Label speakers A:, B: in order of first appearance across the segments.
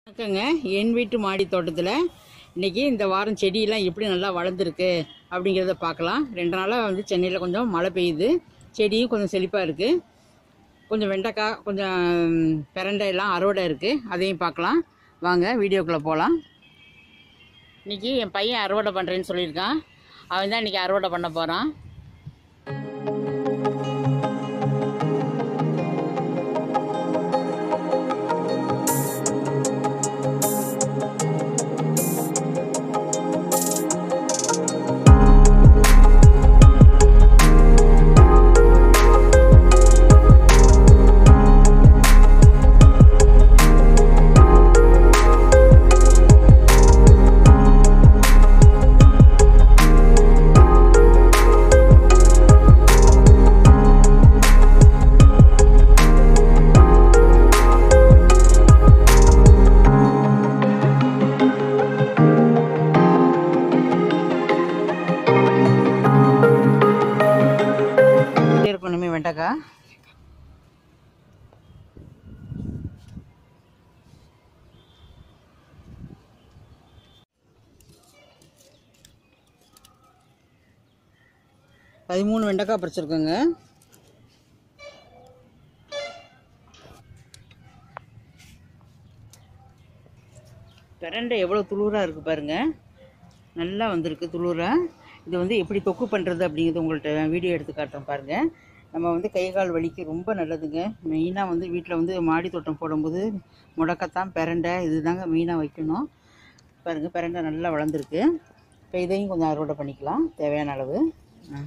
A: வணக்கங்க என் வீட்டு மாடி தோட்டத்தில் இன்னைக்கு இந்த வாரம் செடியெல்லாம் எப்படி நல்லா வளர்ந்துருக்கு அப்படிங்கிறத பார்க்கலாம் ரெண்டு நாளாக வந்து சென்னையில் கொஞ்சம் மழை பெய்யுது செடியும் கொஞ்சம் செழிப்பாக இருக்குது கொஞ்சம் வெண்டைக்காய் கொஞ்சம் பிரண்டை எல்லாம் அறுவடை இருக்குது அதையும் பார்க்கலாம் வாங்க வீடியோக்குள்ளே போகலாம் இன்னைக்கு என் பையன் அறுவடை பண்ணுறேன்னு சொல்லியிருக்கான் அவன் தான் இன்னைக்கு அறுவடை பண்ண போகிறான் இருக்கணுமே வெண்டைக்காய் பதிமூணு வெண்டைக்காய் பறிச்சிருக்கோங்க பிரண்டை எவ்வளோ துளுராக இருக்குது பாருங்க நல்லா வந்திருக்கு துளுராக இது வந்து எப்படி தொக்கு பண்ணுறது அப்படிங்கிறது உங்கள்கிட்ட வீடியோ எடுத்து காட்டுறேன் பாருங்கள் நம்ம வந்து கை கால் வலிக்கு ரொம்ப நல்லதுங்க மெயினாக வந்து வீட்டில் வந்து மாடி தோட்டம் போடும்போது முடக்கத்தான் பிரண்டை இதுதாங்க மெயினாக வைக்கணும் பாருங்கள் பிரண்டை நல்லா வளர்ந்துருக்கு இப்போ இதையும் கொஞ்சம் அறுவடை பண்ணிக்கலாம் தேவையான அளவு ஆ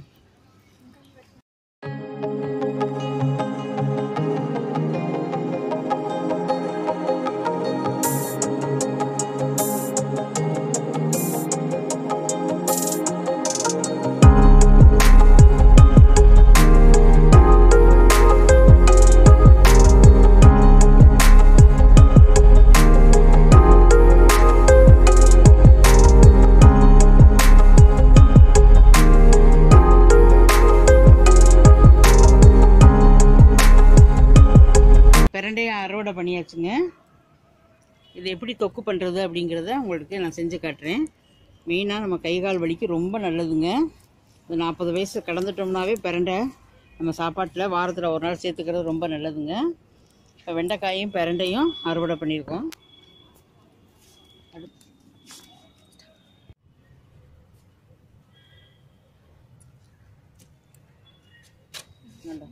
A: பிரண்டையை அறுவடை பண்ணியாச்சுங்க இது எப்படி தொக்கு பண்ணுறது அப்படிங்கிறத உங்களுக்கு நான் செஞ்சு காட்டுறேன் மெயினாக நம்ம கை கால் வலிக்கு ரொம்ப நல்லதுங்க இது நாற்பது வயசு கடந்துட்டோம்னாவே பிரண்டை நம்ம சாப்பாட்டில் வாரத்தில் ஒரு நாள் சேர்த்துக்கிறது ரொம்ப நல்லதுங்க இப்போ வெண்டைக்காயும் பிரண்டையும் அறுவடை பண்ணியிருக்கோம் அடுத்து நல்லா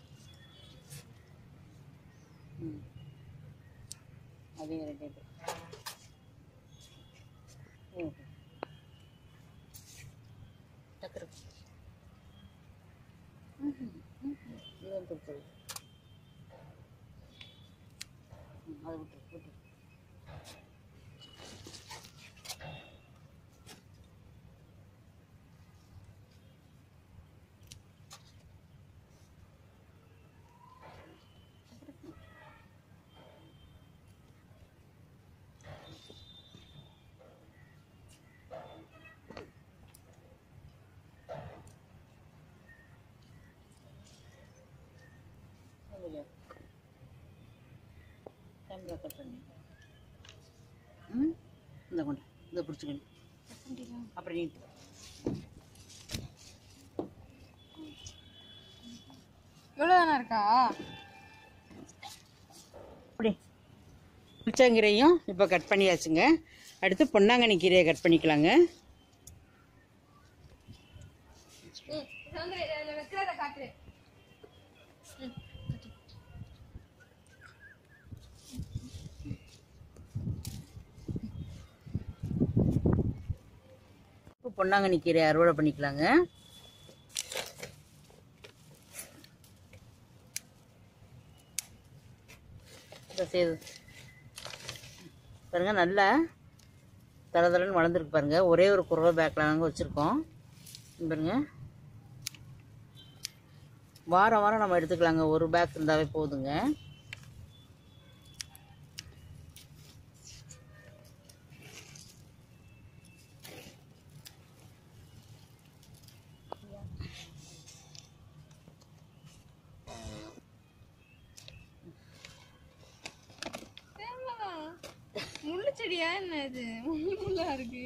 A: ம் அதையும் ரெண்டு இது. ம் டக்குரு ம்ஹும், ம்ஹும். இது வந்து கொடுத்துரு. ம், அதை விட்டுரு விட்டுரு அதுல. கேமரா கட் பண்ணி ம் இந்த கொண்டு இதை பிடிச்சிக்கணும் அப்புறம் நீ
B: இவ்வளோ தானே இருக்கா
A: அப்படி புளிச்சங்கீரையும் இப்போ கட் பண்ணியாச்சுங்க அடுத்து பொன்னாங்கண்ணி கீரையை கட் பண்ணிக்கலாங்க
B: வைக்கிறத காட்டு
A: இப்போ பொன்னாங்கண்ணி கீரையை அறுவடை பண்ணிக்கலாங்க இதை செய்து பாருங்க நல்லா தளதளன்னு வளர்ந்துருக்கு பாருங்க ஒரே ஒரு குறவை பேக்கில் நாங்கள் வச்சுருக்கோம் பாருங்க வாரம் வாரம் நம்ம எடுத்துக்கலாங்க ஒரு பேக் இருந்தாவே போதுங்க
B: செடியா என்ன இது முள்ளு முள்ளா இருக்கு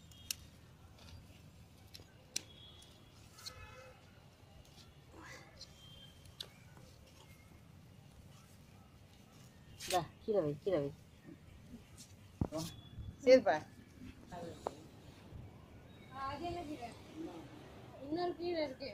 A: இந்தா கீழே வை கீழே வை சரிப்பா
B: அது என்ன கீரை இன்னொரு கீரை இருக்கு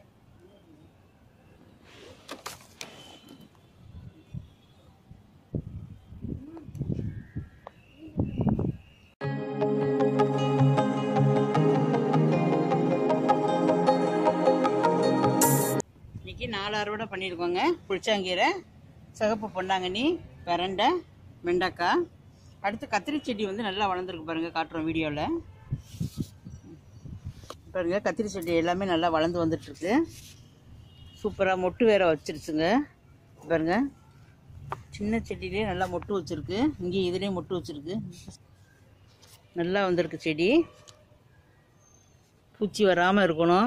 A: இன்னைக்கு நாலு அறுவடை பண்ணியிருக்கோங்க புளிச்சாங்கீரை சிகப்பு பொன்னாங்கண்ணி பிரண்டை வெண்டைக்காய் அடுத்து கத்திரி செடி வந்து நல்லா வளர்ந்துருக்கு பாருங்க காட்டுறோம் வீடியோவில் பாருங்க கத்திரி செடி எல்லாமே நல்லா வளர்ந்து வந்துட்டுருக்கு சூப்பராக மொட்டு வேற வச்சிருச்சுங்க பாருங்க சின்ன செடியிலே நல்லா மொட்டு வச்சிருக்கு இங்கே இதுலேயும் மொட்டு வச்சிருக்கு நல்லா வந்திருக்கு செடி பூச்சி வராமல் இருக்கணும்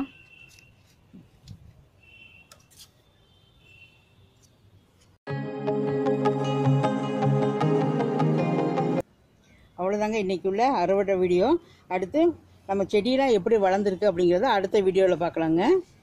A: அவ்வளோதாங்க இன்னைக்கு உள்ள அறுவடை வீடியோ அடுத்து நம்ம செடியெலாம் எப்படி வளர்ந்துருக்கு அப்படிங்கிறத அடுத்த வீடியோவில் பார்க்கலாங்க